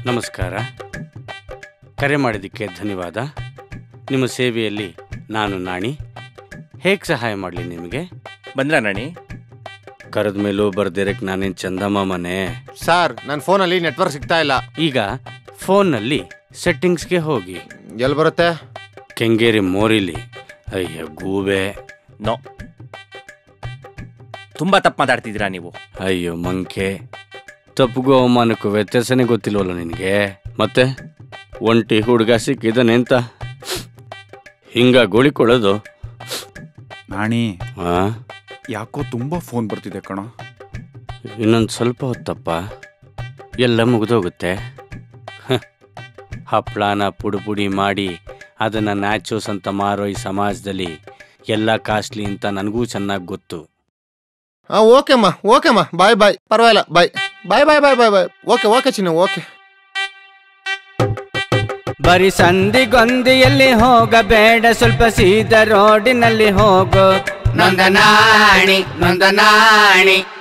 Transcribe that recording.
ನಮಸ್ಕಾರ ಕರೆ ಮಾಡಿದ್ದಕ್ಕೆ ಧನ್ಯವಾದ ನಿಮ್ಮ ಸೇವೆಯಲ್ಲಿ ನಾನು ನಾಣಿ ಹೇಗೆ ಸಹಾಯ ಮಾಡಲಿ ನಿಮಗೆ ಬಂದ್ರ ನಾಣಿ ಕರೆದ ಮೇಲೂ ಬರ್ದಿರಕ್ಕೆ ನಾನೇನು ಚಂದಮಾಮನೆ ಸರ್ ನನ್ನ ಫೋನಲ್ಲಿ ನೆಟ್ವರ್ಕ್ ಸಿಗ್ತಾ ಇಲ್ಲ ಈಗ ಫೋನ್ನಲ್ಲಿ ಸೆಟ್ಟಿಂಗ್ಸ್ಗೆ ಹೋಗಿ ಎಲ್ಲಿ ಬರುತ್ತೆ ಕೆಂಗೇರಿ ಮೋರಿಲಿ ಅಯ್ಯ ಗೂಬೆ ನೋ ತುಂಬಾ ತಪ್ಪು ಮಾತಾಡ್ತಿದ್ದೀರಾ ನೀವು ಅಯ್ಯೋ ಮಂಕೆ ತಪ್ಪುಗೂ ಅವಮಾನಕ್ಕೂ ವ್ಯತ್ಯಾಸನೇ ಗೊತ್ತಿಲ್ವಲ್ಲ ನಿನಗೆ ಮತ್ತೆ ಒಂಟಿ ಹುಡುಗ ಸಿಕ್ಕಿದನೆಂತ ಹಿಂಗ ಗೋಳಿಕೊಳ್ಳೋದು ನಾಣಿ ಆ ಯಾಕೋ ತುಂಬಾ ಫೋನ್ ಬರ್ತಿದೆ ಕಣ ಇನ್ನೊಂದು ಸ್ವಲ್ಪ ಹೊತ್ತಪ್ಪ ಎಲ್ಲ ಮುಗಿದೋಗುತ್ತೆ ಹ, ಹಪ್ಳನ ಪುಡಿ ಪುಡಿ ಮಾಡಿ ಅದನ್ನು ನ್ಯಾಚೋಸ್ ಅಂತ ಮಾರೋ ಈ ಸಮಾಜದಲ್ಲಿ ಎಲ್ಲ ಕಾಸ್ಟ್ಲಿ ಅಂತ ನನಗೂ ಚೆನ್ನಾಗಿ ಗೊತ್ತು ಹಾಂ ಓಕೆಮ್ಮ ಓಕೆಮ್ಮ ಬಾಯ್ ಬಾಯ್ ಪರವಾಗಿಲ್ಲ bye bye bye bye bye bye okay okay ಚಿನ್ನ ಓಕೆ ಬರೀ ಸಂದಿಗೊಂದಿಯಲ್ಲಿ ಹೋಗಬೇಡ ಸ್ವಲ್ಪ ಸೀದ ರೋಡಿನಲ್ಲಿ ಹೋಗು ನೊಂದನಾಣಿ ನೊಂದನಾಣಿ